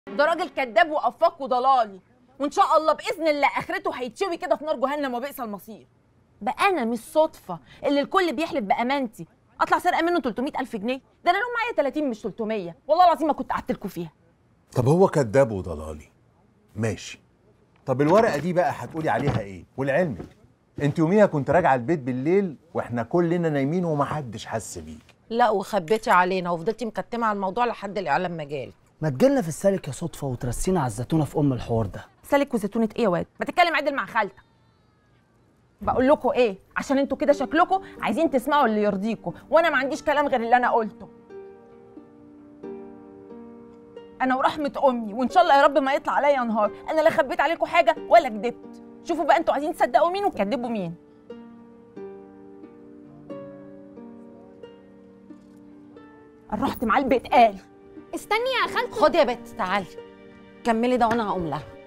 ده راجل كذاب وافاق وضلالي وان شاء الله باذن الله اخرته هيتشوي كده في نار جهنم وبئس المصير بقى انا مش صدفه اللي الكل بيحلف بامانتي اطلع سرقه منه 300 الف جنيه ده انا لو معايا 30 مش 300 والله العظيم ما كنت قعدت لكم فيها طب هو كذاب وضلالي ماشي طب الورقه دي بقى هتقولي عليها ايه ولعلمك انت يوميها كنت راجعه البيت بالليل واحنا كلنا نايمين ومحدش حس بيك لا وخبيتي علينا وفضلتي مكتمه على الموضوع لحد الاعلام ما جالي ما تجيلنا في السالك يا صدفه وترسينا على الزتونه في ام الحوار ده سالك وزيتونه ايه يا واد ما تتكلم عدل مع خالتك بقول لكم ايه عشان انتوا كده شكلكم عايزين تسمعوا اللي يرضيكم وانا ما عنديش كلام غير اللي انا قلته انا ورحمه امي وان شاء الله يا رب ما يطلع عليا نهار انا لا خبيت عليكم حاجه ولا كدبت شوفوا بقى انتوا عايزين تصدقوا مين وتكذبوا مين رحت مع البيت قال استني يا خالتي خدي يا بت تعالي كملي ده وانا هقوم لها